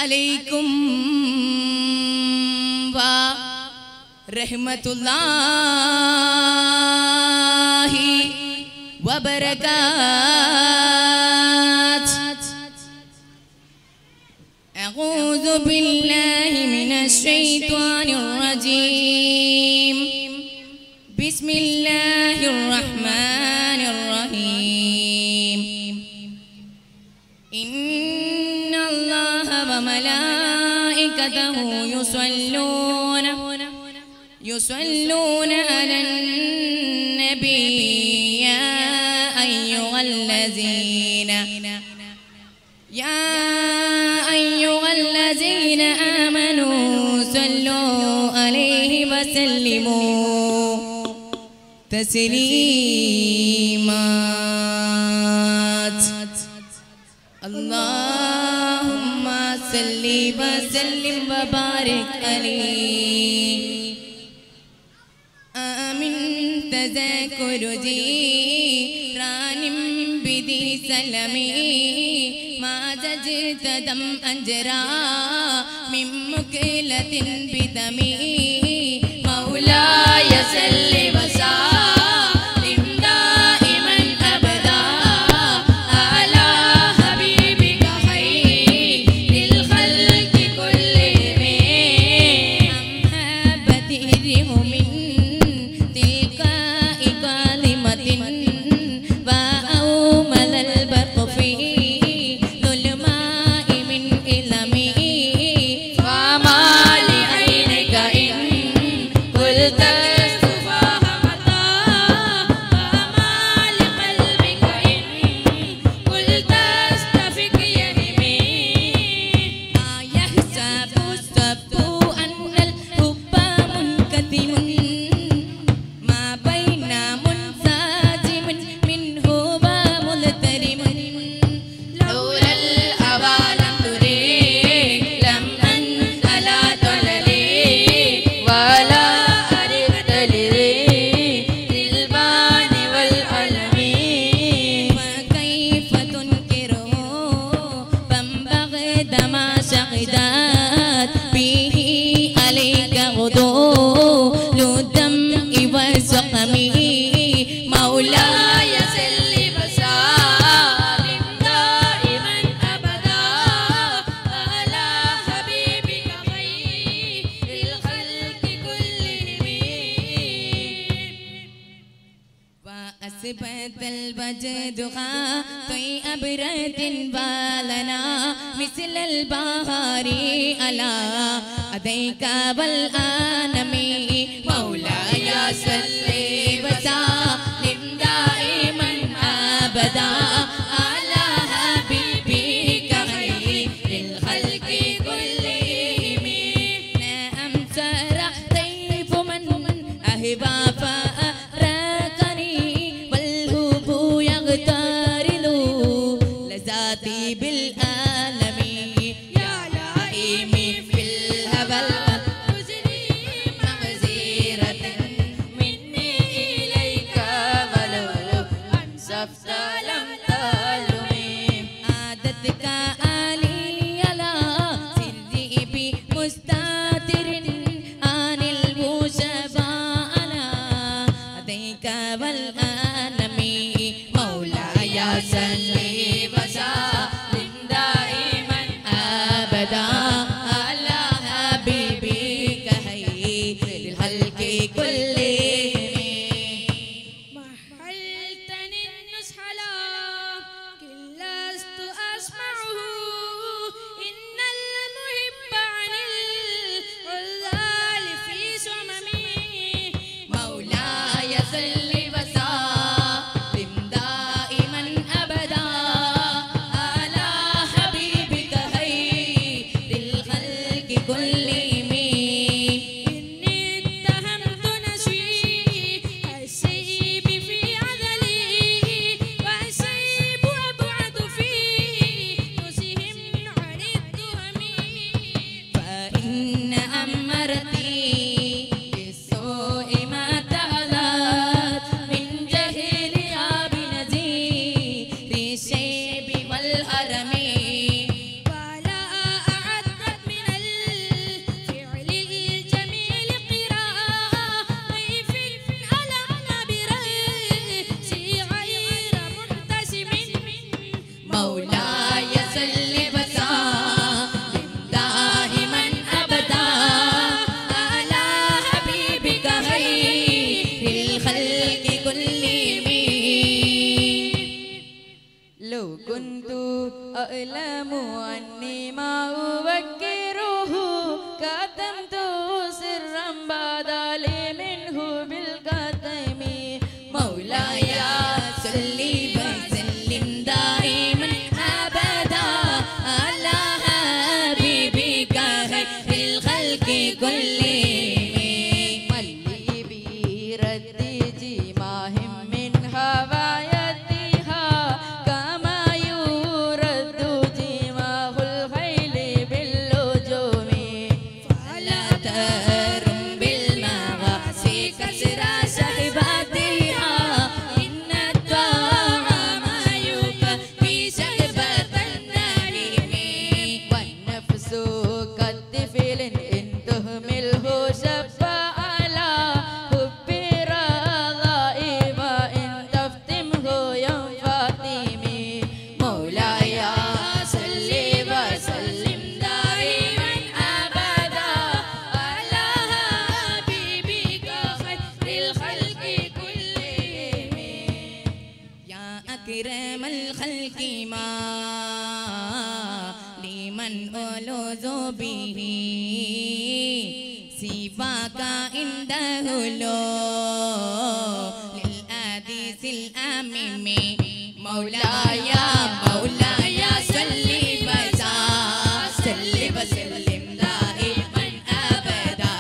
عليكم ورحمة الله وبركاته أعوذ بالله من الشيطان الرجيم بسم الله الرحمن الرحيم إن الله وملائكته يصلون يصلون على النبي يا أيها الذين يا أيها الذين آمنوا صلوا عليه وسلموا تسليمات اللهم صل وسلم وبارك عليه آمن تذكر جيران بذي سلمي ما زجت دم أنجرا من مكلة بدمي مولاي سل وسلم دائما أبدا على حبيبك خير الخلق كلهم محبته من تلقاء كلمة وأومل البرق في ظلماء من إلمي فما لعينك إن قلت استفاهمتا فما لقلبك إن قلت استفك يهمي أيحسب السب أن الحب منكتم ما بين منسجم منه وملترم لولا الأبى لم تريك لم أنت لا تللي ولا أردت لذي للبان والعلم فكيف تنكره فانبغد ما شغدت به عليك غدول الدمع والسقم مولاي سل وسلم دائما ابدا على حبيبك خير الخلق كلهم وأثبت الوجدها في أبرد بالنا مثل البهار على أديك والآنم مولاي صل وسلم دائما أبدا على حبيبك خير الخلق كلهم نعم سرى طيف من أهبى فأراقني والهب يغترل لذاتي بالآلم يا لائمي في الهبل تجري مغزيرة مني إليك ولو أنصفت لم تلمي عادتك آلي لا سري بمستتر عن المشفى أتيك والآنم مولاي صل وسلم دائما يعلم أني ما أوكره كتمت سرا بدا لي منه بالكتم مولاي صل وسلم دائما ابدا على حبيبك خير الخلق كلهم ملي برد جماهم من هوايتها كما يرد جماه الخيل باللجوم فلا ترم بالمغاسي كسر شهباتها إن الدعاء ما يكفي شهبة النعيم والنفس كالطفل إن تهمله شب على حب رغائب إن تفتمه ينفطم مولاي صل وسلم دائما ابدا على حبيبك خير الخلق كلهم يا اكرم الخلق ما لمن ألوذ به سواك عنده لو للأديس الأميم مولاي مولاي صل وسلم وسلم دائما أبدا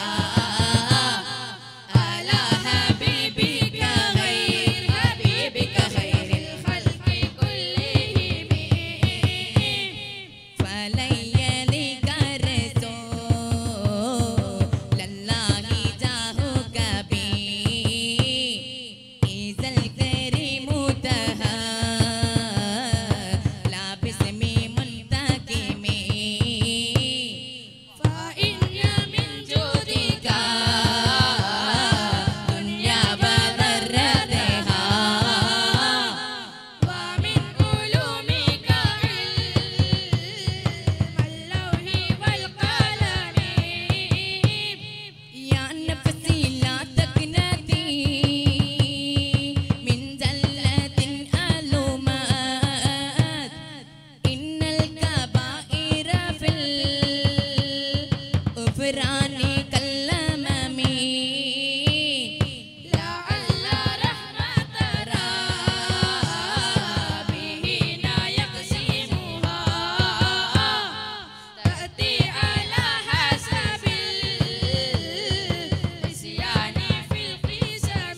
على حبيبك خير حبيبك خير الخلق كلهم فلن يلك رسول الله جاهك بي إذا الكريم تهى لا باسم منتكم فإن من جودك دنيا وضرتها ومن علومك علم اللوح والقلم يا نفسي لا تقنطي من زلة ألومات إن الكبائر في الغفران كالأمم لعل رحمة ربنا يقسمها تأتي على حسب النسيان في القسم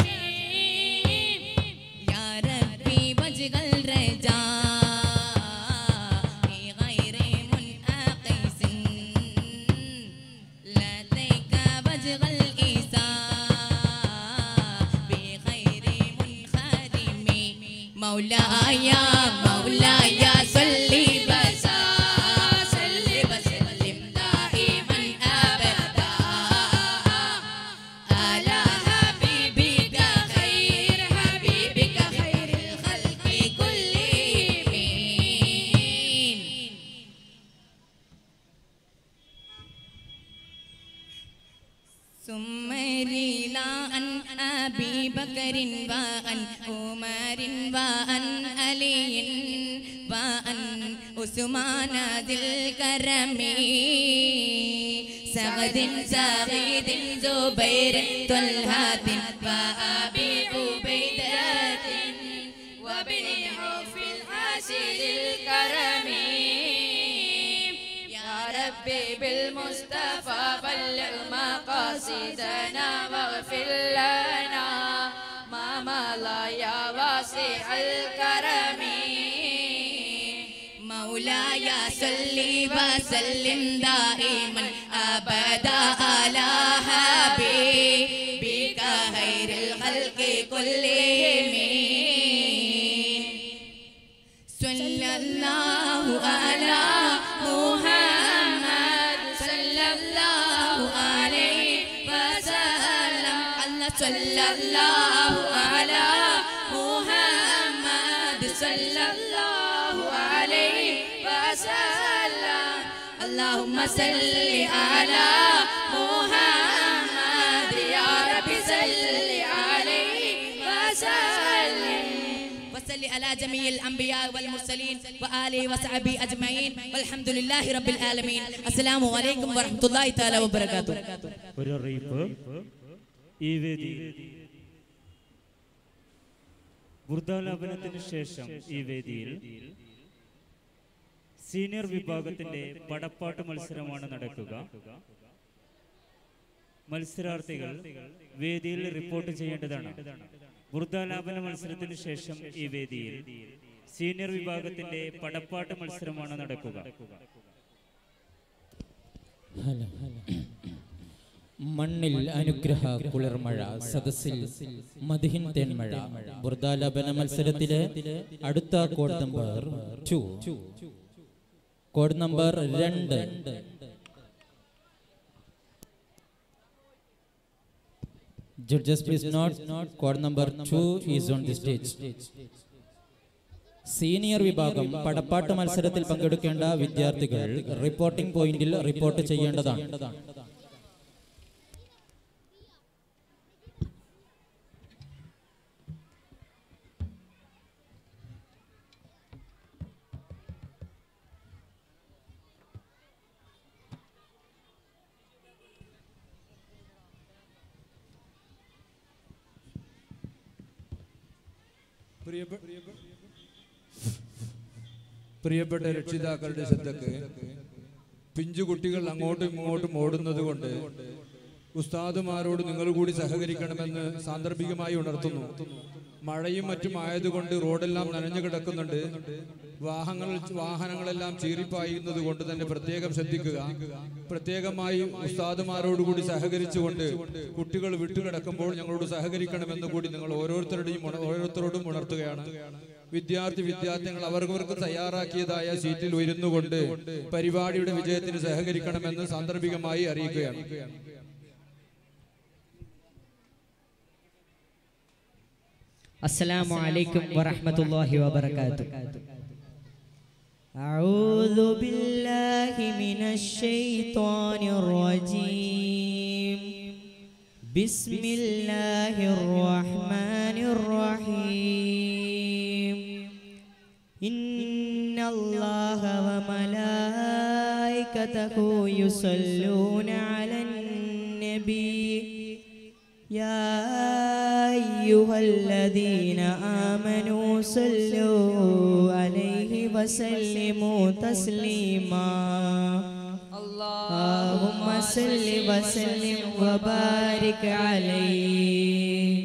يا ربي وجه الرجاء في غير منعكس لديك وجه الإساء بغير منخدم مولاي مولاي صل وسلم وسلم دائما أبدا على حبيبك خير حبيبك خير الخلق كلهم ثم ريلا عن أبي بكر وعن عمر وعن علي وعن عثمان ذي الكرم سعد سعيد زبير طلحة وأبي عبيدة وابن عوف العاشر الكرم يا ربي بالمصطفى بلغ مقاصدنا واغفر لنا ما مضى يا واسع الكرم مولاي صل وسلم دائما ابدا على حبيبك خير الخلق كلهم صلى الله على محمد صلى الله عليه وسلم الله صلى الله على محمد صلى الله عليه وسلم اللهم صل على محمد يا رب صل عليه وسلم وصل على جميع جميع الأنبياء والمرسلين وآله وصحبه أجمعين والحمد لله رب العالمين السلام عليكم ورحمة الله تعالى وبركاته ഒരു അറിയിപ്പ് ഈ വേദി വൃദ്ധാലാപനത്തിന് ശേഷം ഈ വേദിയിൽ സീനിയർ വിഭാഗത്തിന്റെ പടപ്പാട്ട് മത്സരമാണ് നടക്കുക മത്സരാർത്ഥികൾ വേദിയിൽ റിപ്പോർട്ട് ചെയ്യേണ്ടതാണ് വൃദ്ധാലാപന മത്സരത്തിന് ശേഷം ഈ വേദിയിൽ സീനിയർ വിഭാഗത്തിന്റെ പടപ്പാട്ട് മത്സരമാണ് നടക്കുക മണ്ണിൽ അനുഗ്രഹ കുളിർമഴ സദസ്സിൽ മതിഹിൻ തേന്മഴ വൃദ്ധാലാപന മത്സരത്തിലെ അടുത്ത code number two code number രണ്ട് Judges, please note, code number two is on the stage. Senior വിഭാഗം പടപ്പാട്ട് മത്സരത്തിൽ പങ്കെടുക്കേണ്ട വിദ്യാർത്ഥികൾ റിപ്പോർട്ടിംഗ് പോയിന്റിൽ റിപ്പോർട്ട് ചെയ്യേണ്ടതാണ് പ്രിയപ്പെട്ട രക്ഷിതാക്കളുടെ ശ്രദ്ധക്ക് പിഞ്ചു കുട്ടികൾ അങ്ങോട്ടും ഇങ്ങോട്ടും ഓടുന്നത് കൊണ്ട് ഉസ്താദുമാരോട് നിങ്ങൾ കൂടി സഹകരിക്കണമെന്ന് സാന്ദർഭികമായി ഉണർത്തുന്നു മഴയും മറ്റും ആയതുകൊണ്ട് റോഡെല്ലാം നനഞ്ഞു കിടക്കുന്നുണ്ട് വാഹനങ്ങൾ വാഹനങ്ങളെല്ലാം ചീറിപ്പായുന്നത് കൊണ്ട് തന്നെ പ്രത്യേകം ശ്രദ്ധിക്കുക പ്രത്യേകമായി ഉസ്താദുമാരോടുകൂടി സഹകരിച്ചുകൊണ്ട് കുട്ടികൾ വിട്ടുകിടക്കുമ്പോൾ ഞങ്ങളോട് സഹകരിക്കണമെന്ന് കൂടി നിങ്ങൾ ഓരോരുത്തരുടെയും ഉണ- ഓരോരുത്തരോടും ഉണർത്തുകയാണ് വിദ്യാർത്ഥി വിദ്യാർത്ഥികൾ അവർക്കവർക്ക് തയ്യാറാക്കിയതായ സീറ്റിൽ ഉയരുന്നു കൊണ്ട് പരിപാടിയുടെ വിജയത്തിന് സഹകരിക്കണമെന്ന് സാന്ദർഭികമായി അറിയിക്കുകയാണ് السلام عليكم ورحمة الله وبركاته أعوذ بالله من الشيطان الرجيم بسم الله الرحمن الرحيم إن الله وملائكته يصلون على النبي يا أيها الذين آمنوا صلوا عليه وسلموا تسليما اللهم صل وسلم وبارك عليه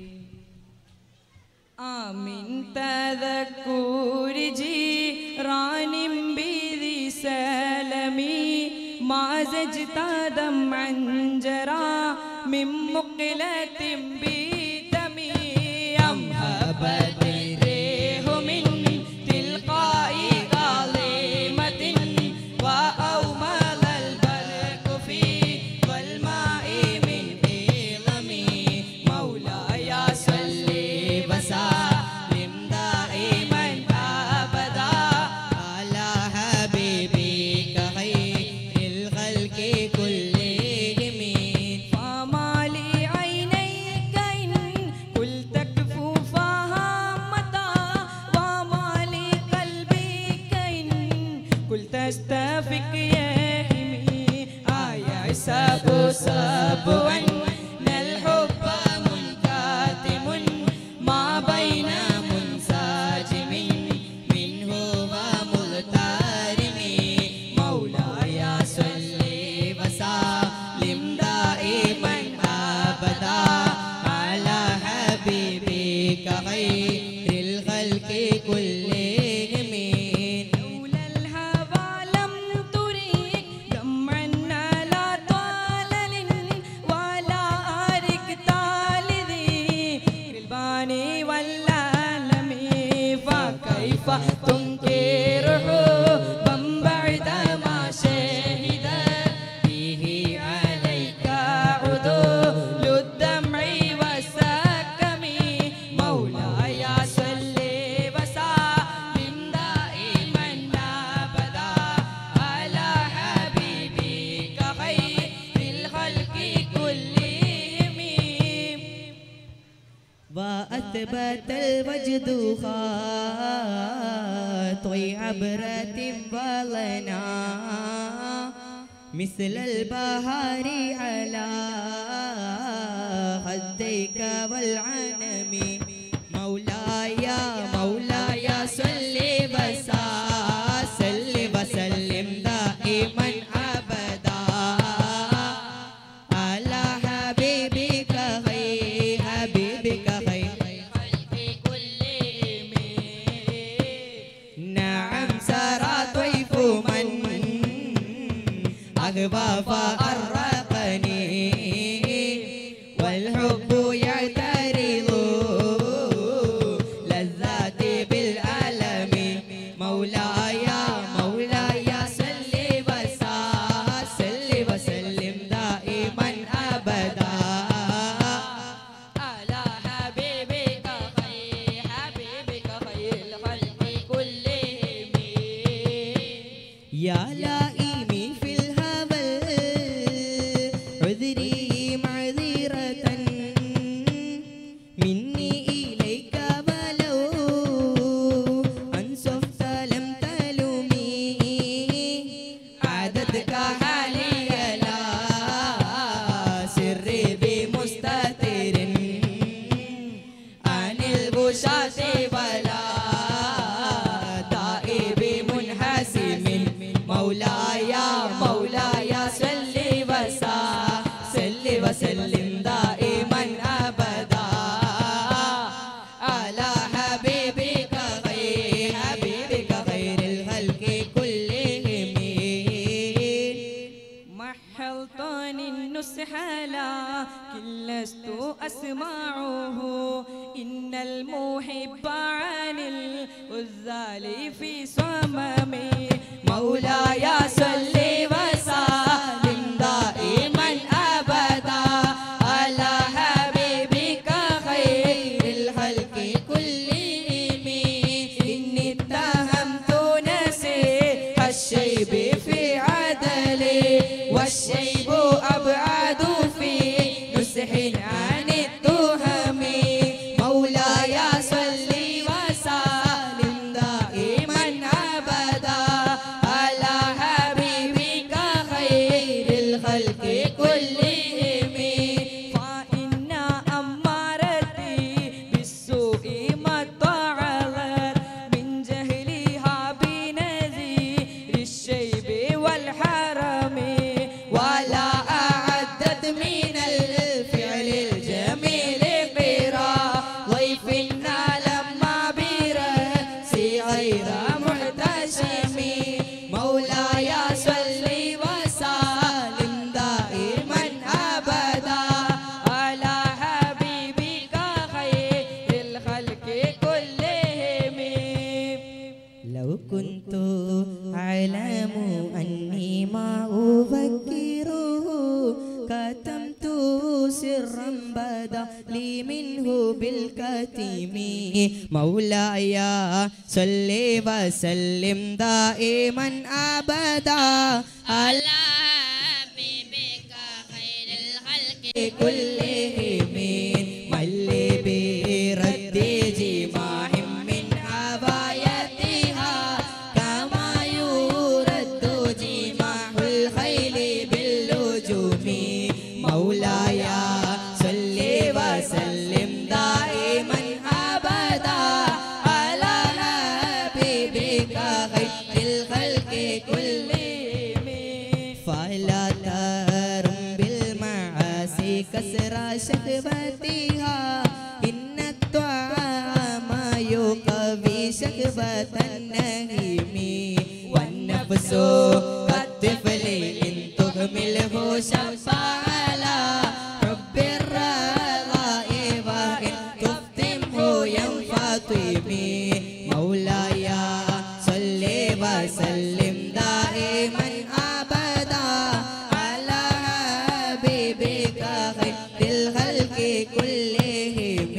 آمن تذكر جيران بذي سلمي ما زجت دمعا جرى من مقلة بدمي أم هبت الريح من تلقاء ظالمة وأومل البرق في والماء من إظمي مولاي صل وسلم دائما أبدا على حبيبك خير الخلق كلهم فما لي عينيك إن قلت كفوفها متى وما لي قلبك إن قلت استفك يهمي آية سب سبوا إن الحب منكتم ما بين منسجم منه ومغترم مولاي صل وسلم دائما ابدا على حبيبك خير الخلق كلهم لولا الهوى لم تريك دمعا على طالل ولا أثبت الوجد خاطي عبرة ولنا مثل البهار على خديك والعنم مولاي مولاي صل وسلم وسلم دائما أبدا على حبيبك خير حبيبك خير نعم سرى طيف من أغبى فأرقني والحب يعترض لذاتي بالألم مولاي مولاي صل وسلم وسلم دائما أبدا على حبيبك خير حبيبك خير الخلق كلهم يا لائمي في الهوى عذري معذرة مني إليك ولو أنصفت لم تلومي عددك حالي لا سري بمستتر عن البشاش ولا دائب منحسم مولاي مولاي صل وسلم وسلم دائما ابدا على حبيبك خير حبيبك خير الخلق كلهم محلطان النسح لكن لست أسمعه إن المحب عن الغزال في صممي مولاي صل وسلم دائما ابدا على حبيبك خير الخلق كلهم اني اتهمت نفسي الشيب في عدلي والشيب ابعد في نسح عن التهم مولاي صل وسلم دائما ابدا على حبيبك خير الخلق كلهم فإن أمارتي بالسوء ما تعذر من جهلها بنذير الشيب والحرم ولا أعدت من الفعل الجميل قرا ضيفنا لما برأسي غير محتشم مولاي صل وسلم دائما أبدا على حبيبك خير الخلق كلهم لو كنت أعلم أني ما أفكره كتمت سرا بدا لي منه بالكتم مولاي صل وسلم دائما أبدا على حبيبك خير الخلق كلهم ملي برد جماع من عبايتها كما يرد جماع الخيل باللجوم مولاي صل وسلم دائما ابدا على حبيبك خير الخلق كلهم فلا ترم بالمعاصي كسر شهبتها إن الطعام يقوي شهبة النهيم والنفس كالطفل إن تهمله شب على حب الرضاء وإن تفتمه ينفطم مولاي صل وسلم دائما أبدا على حبيبك خير الخلق كلهم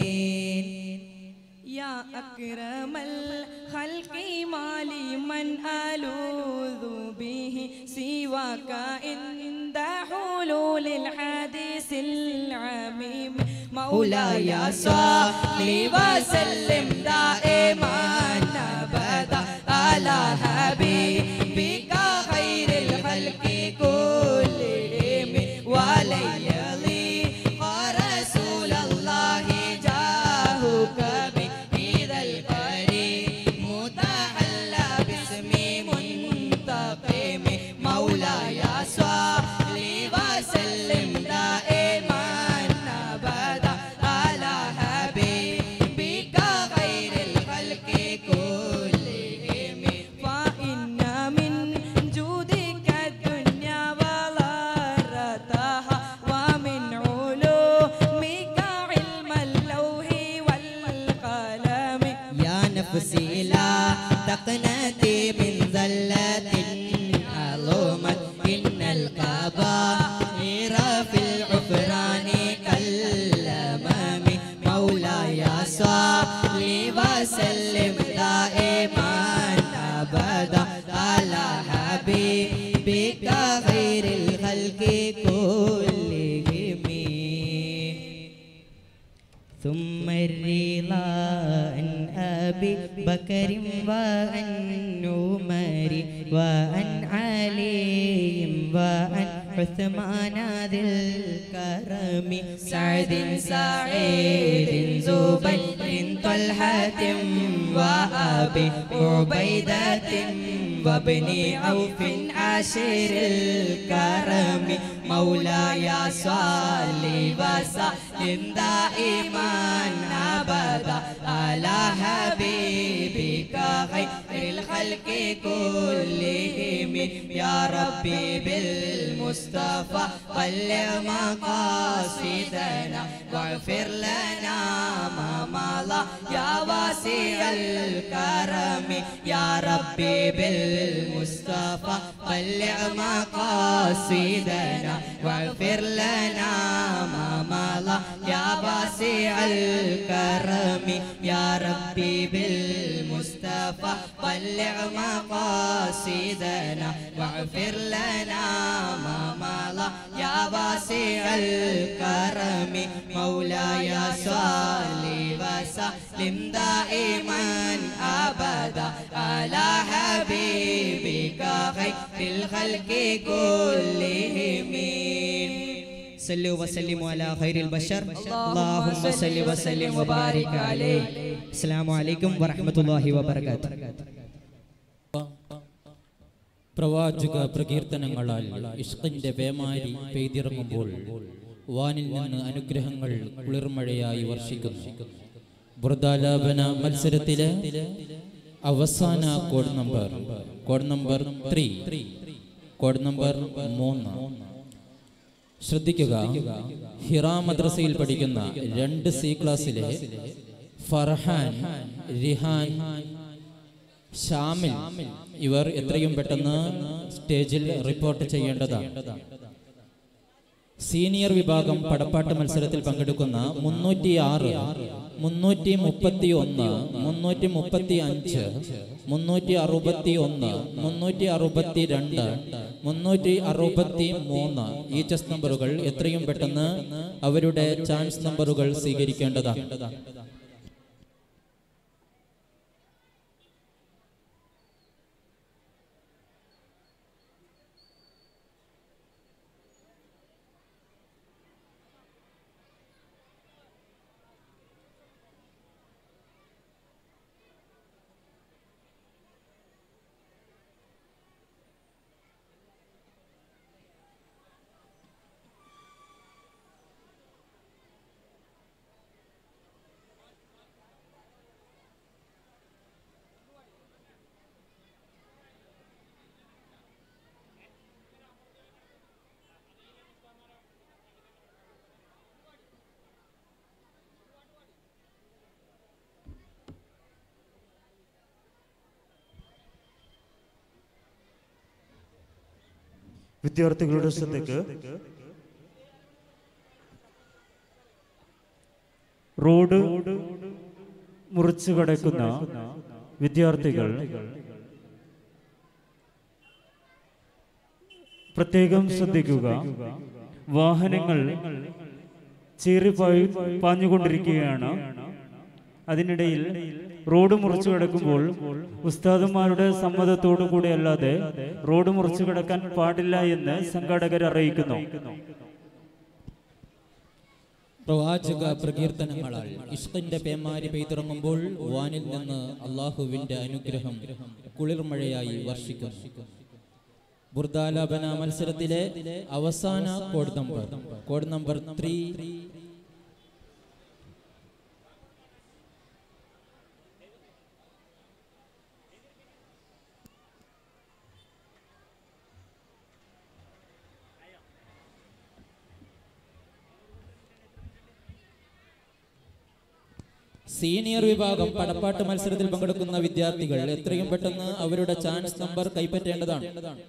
يا أكرم الخلق ما لي من ألوذ به سواك عند حلول الحديث العميم مولاي صل وسلم دائما ابدا على حبيبك خير الخلق كلهم وليلي رسول الله جاهك بإذا القريب متحلى باسم منتقم مولاي صل وسلم دائما ابدا على حبيبك خير الخلق كلهم فإن من جودك الدنيا وضرتها ومن علومك علم اللوح والقلم يا نفسي لا تقنتي من ذلة عظمت إن الكبائر في العفران كالأمام مولاي صل وسلم دائما أبدا على حبيبك خير الخلق كلهم ثم الرضا عن أبي بكر وعن عمر وعن علي وعن عثمان ذي الكرم سعد سعيد زبير طلحة وأبي عبيدة وابن عوف عاشر الكرم مولاي صل وسلم دائما ابدا على حبيبك خير الخلق كلهم يا ربي بالمصطفى بلغ مقاصدنا واغفر لنا ما مضى يا واسع الكرم يا ربي بالمصطفى بلغ مقاصدنا واغفر لنا ما مضى يا واسع الكرم يا ربي بالمصطفى بلغ مقاصدنا واغفر لنا ما مضى يا واسع الكرم مولاي صل وسلم دائما ابدا على حبيبك خير الخلق كلهم صلوا وسلموا على خير البشر اللهم صل وسلم وبارك عليه السلام عليكم ورحمة الله وبركاته പ്രവാചക പ്രകീർത്തനങ്ങളാൽ ഇഷ്കിന്റെ പേമാരി പെയ്തിറങ്ങുമ്പോൾ വാനിൽ നിന്ന് അനുഗ്രഹങ്ങൾ കുളിർമഴയായി വർഷിക്കുന്നു വൃതാലാപന മത്സരത്തിലെ അവസാന code number code number three code number മൂന്ന് ശ്രദ്ധിക്കുക ഹിറ മദ്രസയിൽ പഠിക്കുന്ന രണ്ട് സി ക്ലാസ്സിലെ ഫർഹാൻ റിഹാൻ ഷാമിൽ ഇവർ എത്രയും പെട്ടെന്ന് സ്റ്റേജിൽ റിപ്പോർട്ട് ചെയ്യേണ്ടതാണ് സീനിയർ വിഭാഗം പടപ്പാട്ട് മത്സരത്തിൽ പങ്കെടുക്കുന്ന മുന്നൂറ്റി ആറ് മുന്നൂറ്റി മുപ്പത്തി ഒന്ന് മുന്നൂറ്റി മുപ്പത്തി അഞ്ച് മുന്നൂറ്റി അറുപത്തി ഒന്ന് മുന്നൂറ്റി അറുപത്തി രണ്ട് മുന്നൂറ്റി അറുപത്തി മൂന്ന് ഈ ചെസ് നമ്പറുകൾ എത്രയും പെട്ടെന്ന് അവരുടെ ചാൻസ് നമ്പറുകൾ സ്വീകരിക്കേണ്ടതാണ് വിദ്യാർത്ഥികളുടെ ശ്രദ്ധയ്ക്ക് റോഡ് മുറിച്ചു കടക്കുന്ന വിദ്യാർത്ഥികൾ പ്രത്യേകം ശ്രദ്ധിക്കുക വാഹനങ്ങൾ ചീറി പായി പാഞ്ഞുകൊണ്ടിരിക്കുകയാണ് അതിനിടയിൽ റോഡ് മുറിച്ചു കിടക്കുമ്പോൾ ഉസ്താദുമാരുടെ സമ്മതത്തോടു കൂടി അല്ലാതെ റോഡ് മുറിച്ചു കിടക്കാൻ പാടില്ല എന്ന് സംഘാടകർ അറിയിക്കുന്നു പ്രവാചക പ്രകീർത്തനങ്ങളാൽ ഇഷ്കിന്റെ പേമാരി പെയ്തിറങ്ങുമ്പോൾ വാനിൽ നിന്ന് അള്ളാഹുവിന്റെ അനുഗ്രഹം കുളിർമഴയായി വർഷിക്കുന്നു ബുർദാലാപന മത്സരത്തിലെ അവസാന code number code number three senior വിഭാഗം പടപ്പാട്ട് മത്സരത്തിൽ പങ്കെടുക്കുന്ന വിദ്യാർത്ഥികൾ എത്രയും പെട്ടെന്ന് അവരുടെ ചാൻസ് നമ്പർ കൈപ്പറ്റേണ്ടതാണ്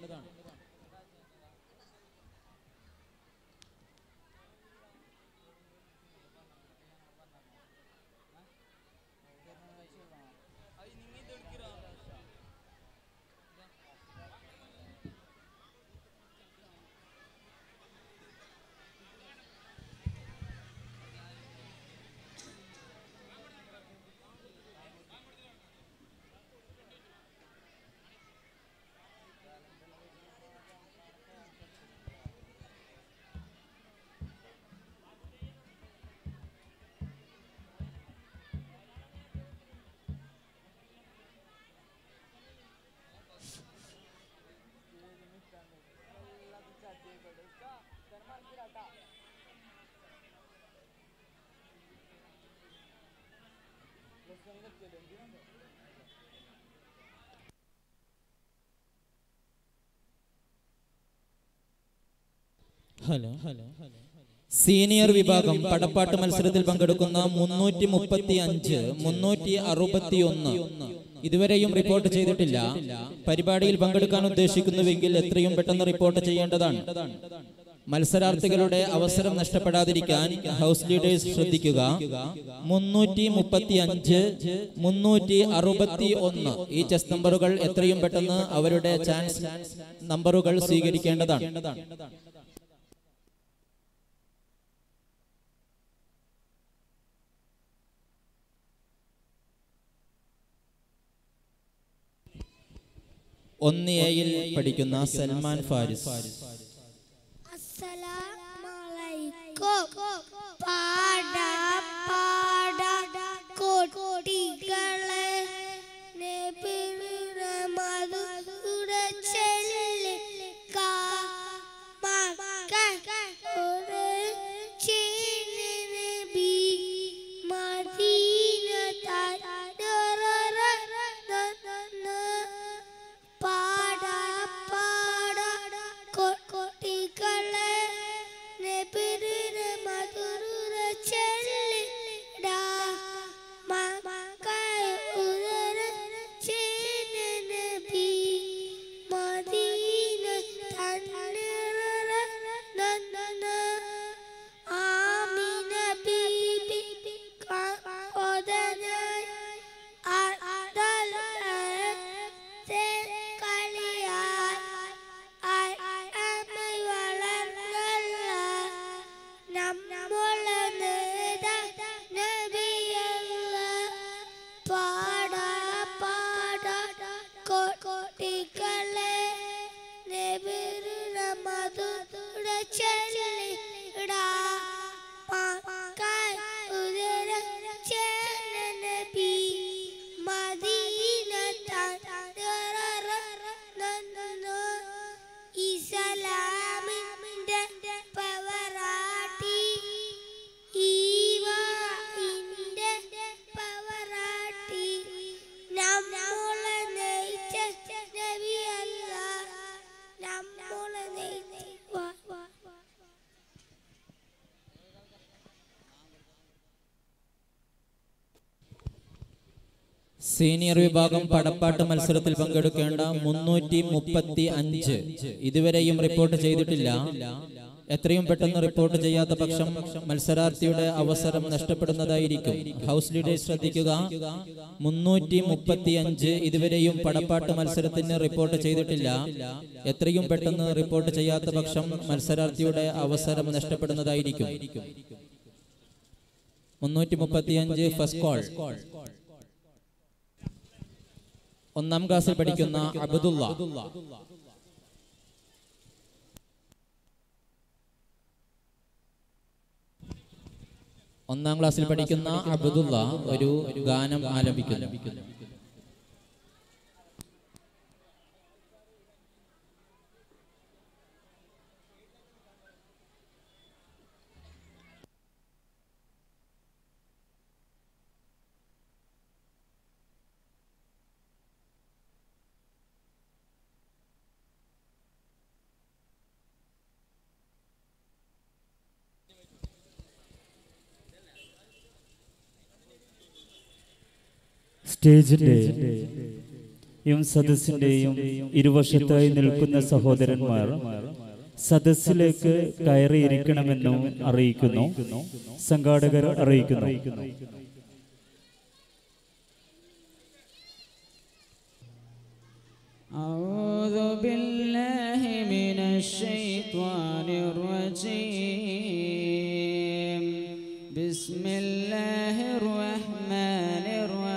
ഹലോ ഹലോ സീനിയർ വിഭാഗം പടപ്പാട്ട് മത്സരത്തിൽ പങ്കെടുക്കുന്ന മുന്നൂറ്റി മുപ്പത്തി അഞ്ച് മുന്നൂറ്റി അറുപത്തി ഒന്ന് ഇതുവരെയും റിപ്പോർട്ട് ചെയ്തിട്ടില്ല പരിപാടിയിൽ പങ്കെടുക്കാൻ ഉദ്ദേശിക്കുന്നുവെങ്കിൽ എത്രയും പെട്ടെന്ന് റിപ്പോർട്ട് ചെയ്യേണ്ടതാണ് മത്സരാർത്ഥികളുടെ അവസരം നഷ്ടപ്പെടാതിരിക്കാൻ ഹൗസ് ലീഡേഴ്സ് ശ്രദ്ധിക്കുക മുന്നൂറ്റി മുപ്പത്തി അഞ്ച് മുന്നൂറ്റി അറുപത്തി ഒന്ന് ഈ ചെസ് നമ്പറുകൾ എത്രയും പെട്ടെന്ന് അവരുടെ ചാൻസ് നമ്പറുകൾ സ്വീകരിക്കേണ്ടതാണ് ഒന്ന് എയിൽ പഠിക്കുന്ന സൽമാൻ ഫാരിസ് അസ്സലാമലൈക്കും പാട പാട കോട്ടികളെ നബിയുടെ മധുര ചെല്ല് കാ മക്ക ഒരു ചീനി നബി മദീന തരറ പാട പാട കൊട്ടികളെ നെബിരിര മധുര ചെല്ലിടാ മക്കൾ ഉദര ചേന നബി മദീന തന്നിറ നന്ന ആമിന ബീബി കൊദനായി മധുര ചെല്ലിടാ മക്കൾ ഉദര ചേന നബി മദീന തരറ നന്നു ഇസ്ലാമിന്റെ പവറാട്ടി ഈവാന്റെ പവറാട്ടി നമ്മളെ നയിച്ച നബിയല്ല നമ്മളെ നയിച്ച വാ വാ വാ സീനിയർ വിഭാഗം പടപ്പാട്ട് മത്സരത്തിൽ പങ്കെടുക്കേണ്ട മുന്നൂറ്റി മുപ്പത്തി അഞ്ച് ഇതുവരെയും റിപ്പോർട്ട് ചെയ്തിട്ടില്ല എത്രയും പെട്ടെന്ന് റിപ്പോർട്ട് ചെയ്യാത്ത പക്ഷം മത്സരാർത്ഥിയുടെ അവസരം നഷ്ടപ്പെടുന്നതായിരിക്കും ഹൗസ് ലീഡേഴ്സ് ശ്രദ്ധിക്കുക മുന്നൂറ്റി മുപ്പത്തി അഞ്ച് ഇതുവരെയും പടപ്പാട്ട് മത്സരത്തിന് റിപ്പോർട്ട് ചെയ്തിട്ടില്ല എത്രയും പെട്ടെന്ന് റിപ്പോർട്ട് ചെയ്യാത്ത പക്ഷം മത്സരാർത്ഥിയുടെ അവസരം നഷ്ടപ്പെടുന്നതായിരിക്കും മുന്നൂറ്റി മുപ്പത്തിയഞ്ച് ഫസ്റ്റ് കോൾ ഒന്നാം ക്ലാസ്സിൽ പഠിക്കുന്ന അബ്ദുള്ള ഒന്നാം ക്ലാസ്സിൽ പഠിക്കുന്ന അബ്ദുള്ള ഒരു ഗാനം ആലപിക്കുന്നു സ്റ്റേജിന്റെയും സദസ്സിന്റെയും ഇരുവശത്തായി നിൽക്കുന്ന സഹോദരന്മാർ സദസ്സിലേക്ക് കയറിയിരിക്കണമെന്നും അറിയിക്കുന്നു സംഘാടകർ അറിയിക്കുന്നു أعوذ بالله من الشيطان الرجيم بسم الله الرحمن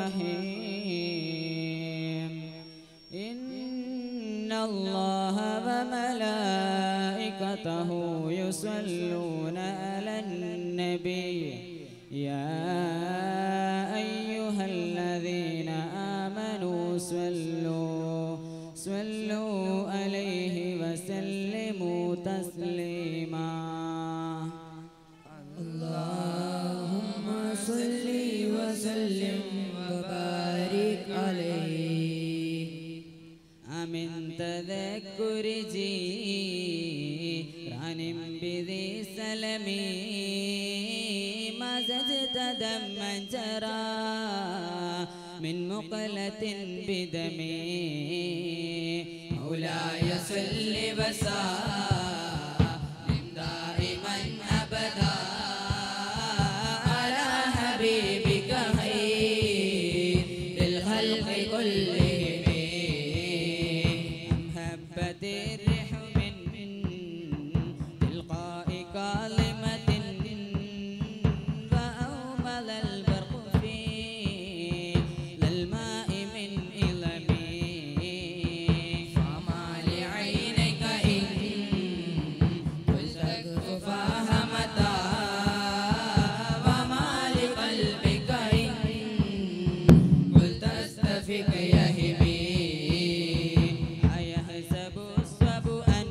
الرحيم إن الله وملائكته يصلون على النبي يا أيها الذين آمنوا صلوا صلوا عليه وسلموا تسليما اللهم صل وسلم وبارك عليه أمن تذكر جيران بذي سلمي ما زدت دما جرى من مقلة بدمي مولاي صل وسلم دائما أبدا على حبيبك خير للخلق كلهم أم هبت الريح من تلقاء كاظمة فأومل البرق في الماء من إلمي فما لعينيك إن قلت كفاها متى وما لقلبك إن قلت استفق يهمي أيحسب الصب أن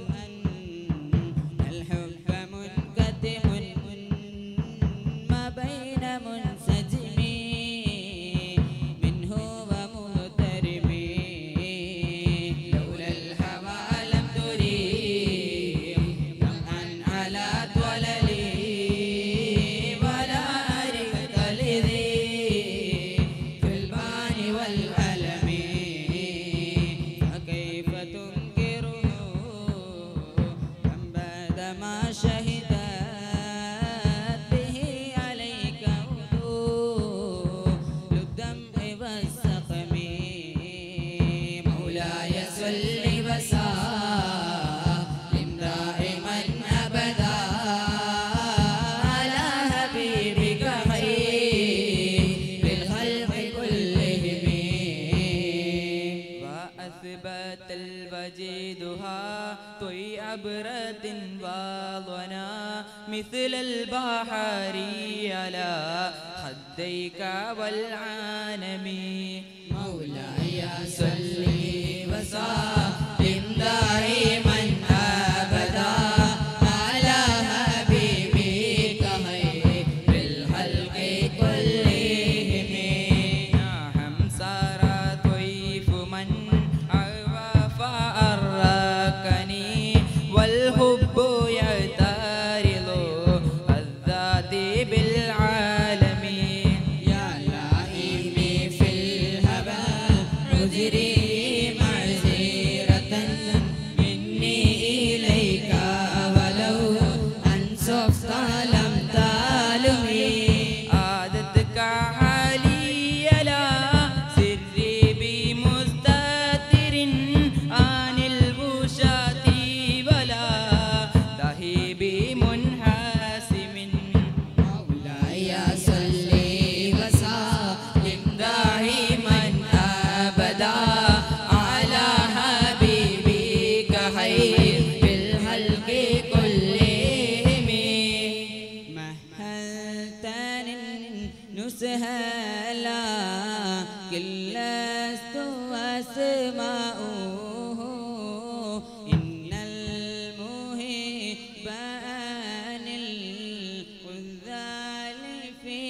الحب منكتم ما بين منسجم منه ومغترم لولا الهوى لم تريم نمعا على طللي ولا أرقت لذي في البان والألم فكيف تنكره من بعد ما شهدت به عليك وجوه الدمع والسقم مولاي صل وسلم دائما ابدا على حبيبك خير الخلق كلهم وأثبت الوجيدها طي عبرة واضنا مثل البحر على خديك والعالم مولاي صل وسلم دائما أبدا على حبيبك خير الخلق كلهم نعم سار طيف من أغوى فأركني والحب يعترض الذات بالعالمين يا لائمي في الهوى بالخلق كلهم مهلتني نسهلا كل لست أسماؤه إن المهيب عن الخذال في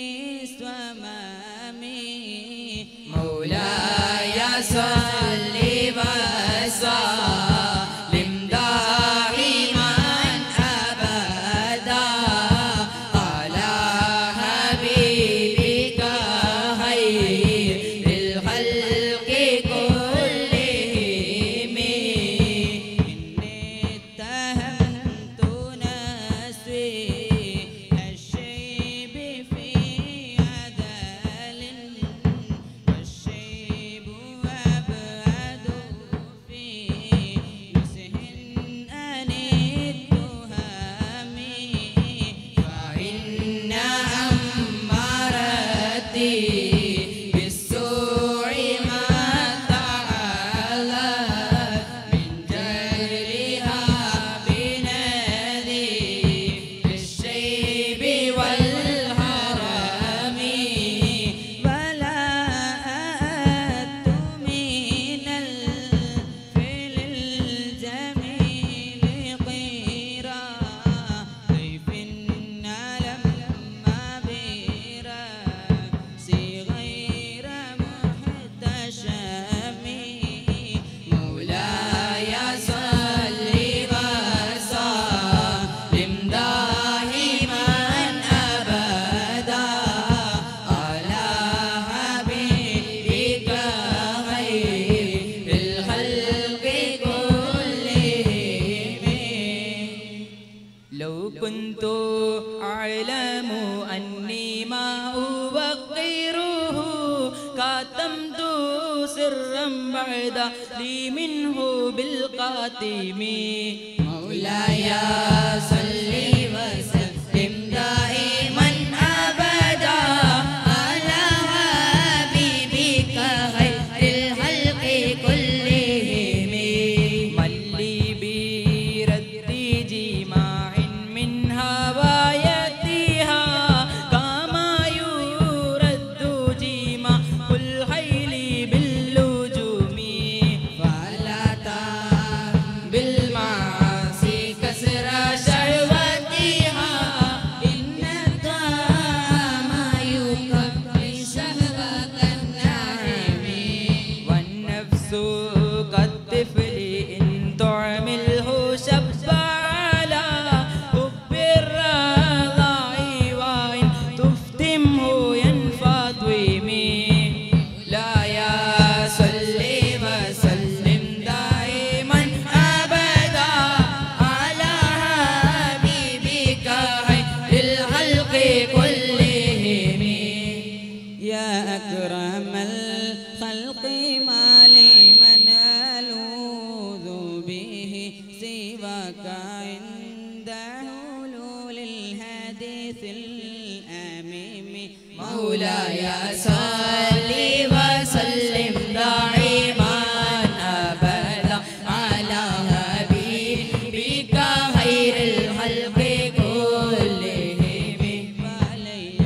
سمامي مولاي صل وسلم دائما أبدا على حبيبك خير الخلق كلهم إني اتهمت نفسي الشيب في عدل والشيب أبعد في نسه عن التهم فإن أمرتي بالسوء ما تعالت من جرها بنادي الشيب والهرم ولا أأت من الفعل الجميل قيرا ضيف علم بيرا سي غير محتشم مولاي صل وسلم دائما ابدا على حبيبك خير الخلق كلهم لو كنت أعلم أني ما أوقره كاتمت سرا بعد لي منه بالقاتم مولاي صل وسلم دائما أبدا على حبيبك خير الخلق كلهم من لي برد جماع من هوايتها كما يرد جماع الخيل باللجوم فلا بالمعاصي كسر شهوتها إن الطعام يكفي شهوة النعيم والنفس كالطفل إن تعمله شب على حب الرضاع وإن تفتمه ينفضم لا يا صل وسلم دائما أبدا على حبيبك خير الخلق كلهم يا أكرم الخلق ما لي من ألوذ به سواك عند حلول الحديث الأميم مولاي صل وسلم دائما أبدا على حبيبك خير الخلق كلهم علي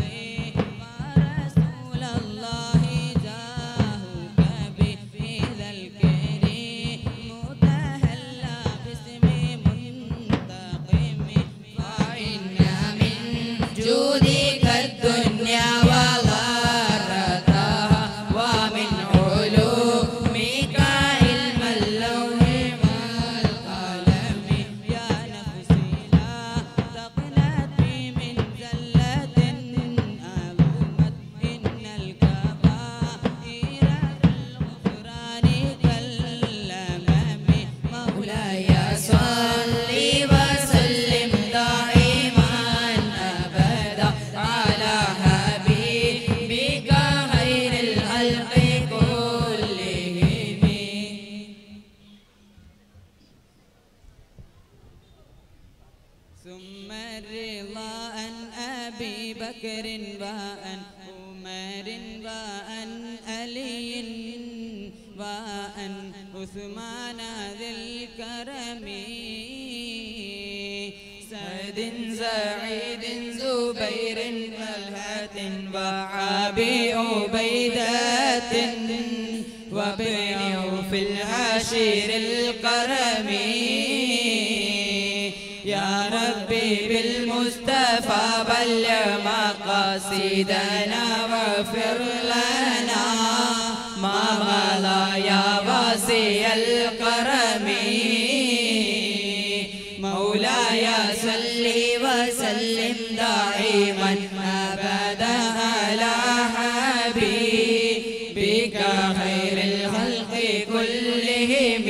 رسول الله جاهك بذا الكريم متهلى باسم منتقم فإن من جودك الدنيا وضرتها ومن علومك علم اللوح والقلم يا نفسي لا تقلقي من زلة أظلمت إن الكبائر في الغفران كالأمام مولاي صل وسلم دائما أبدا على حبيبك خير الخلق كلهم ثم الرضا عن أبي بكر وعن عمر وعن علي وعن عثمان ذي الكرم سعد سعيد زبير طلحة وعابي عبيدة وابن عوف العشير القرم يا ربي بالمصطفى بلغ مقاصدنا واغفر لنا ما مضى يا واسع الكرم مولاي صل وسلم دائما ابدا على حبيبك خير الخلق كلهم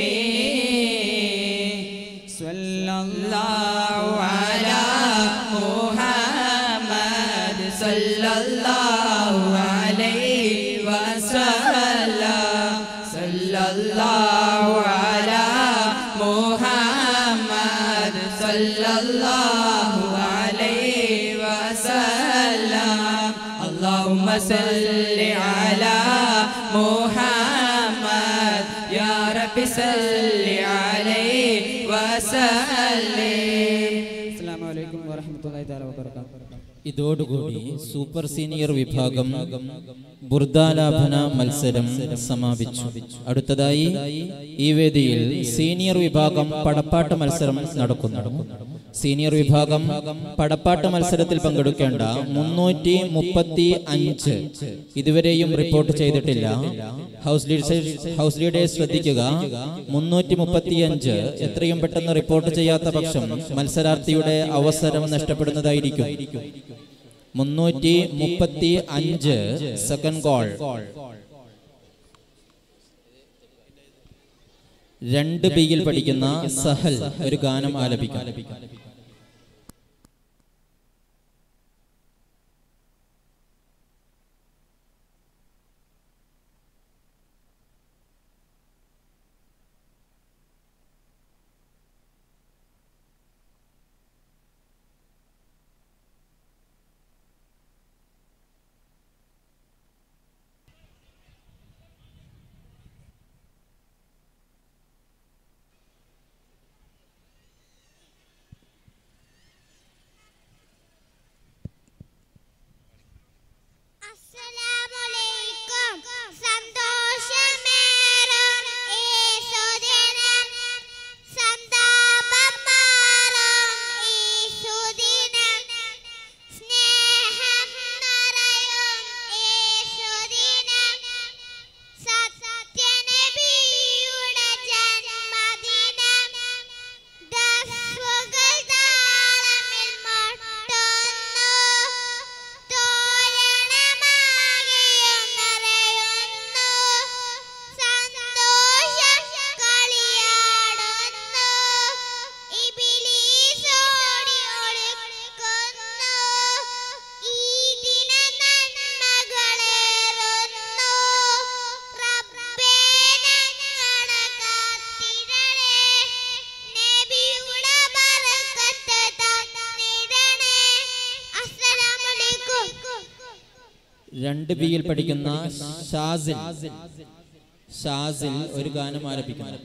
صلى الله على محمد صلى الله عليه وسلم صلى الله على محمد صلى الله عليه وسلم اللهم صل على محمد يا رب صل عليه وسلم السلام عليكم ورحمة الله تعالى وبركاته ഇതോടുകൂടി സൂപ്പർ സീനിയർ വിഭാഗം ബുർദാലാഭന മത്സരം സമാപിച്ചു അടുത്തതായി ഈ വേദിയിൽ സീനിയർ വിഭാഗം പടപ്പാട്ട് മത്സരം നടക്കുന്നു സീനിയർ വിഭാഗം പടപ്പാട്ട് മത്സരത്തിൽ പങ്കെടുക്കേണ്ട മുന്നൂറ്റി മുപ്പത്തി അഞ്ച് ഇതുവരെയും റിപ്പോർട്ട് ചെയ്തിട്ടില്ല ഹൗസ് ലീഡേഴ്സ് ഹൗസ് ലീഡേഴ്സ് ശ്രദ്ധിക്കുക മുന്നൂറ്റി മുപ്പത്തി അഞ്ച് എത്രയും പെട്ടെന്ന് റിപ്പോർട്ട് ചെയ്യാത്ത പക്ഷം മത്സരാർത്ഥിയുടെ അവസരം നഷ്ടപ്പെടുന്നതായിരിക്കും മുന്നൂറ്റി മുപ്പത്തി അഞ്ച് സെക്കൻഡ് കോൾ രണ്ട് ബിയിൽ പഠിക്കുന്ന സഹൽ ഒരു ഗാനം ആലപിക്കാം അസ്സലാമലൈക്കും സന്തോഷമേറും ഈ സുദിനം സന്താപം മാറും ഈ സുദിനം സ്നേഹം നിറയും ഈ സുദിനം സത്യനബിയുടെ ജന്മദിനം ദഫുകൾ താളമിൽ മുട്ടുന്നു തോരണമാകെയും നിറയുന്നു സന്തോഷം കളിയാടുന്നു ഇബിലീസോടി ഒളിക്കുന്നു ഈ ദിന നന്മകളേറുന്നു റബ്ബേ ഞങ്ങളെ കാത്തിടണേ നബിയുടെ ബർക്കത്ത് തന്നിടണേ അസ്സലാമു അലൈക്കും രണ്ട് ബിയിൽ പഠിക്കുന്ന ഷാസിൽ ഷാസിൽ ഒരു ഗാനം ആലപിക്കുന്നു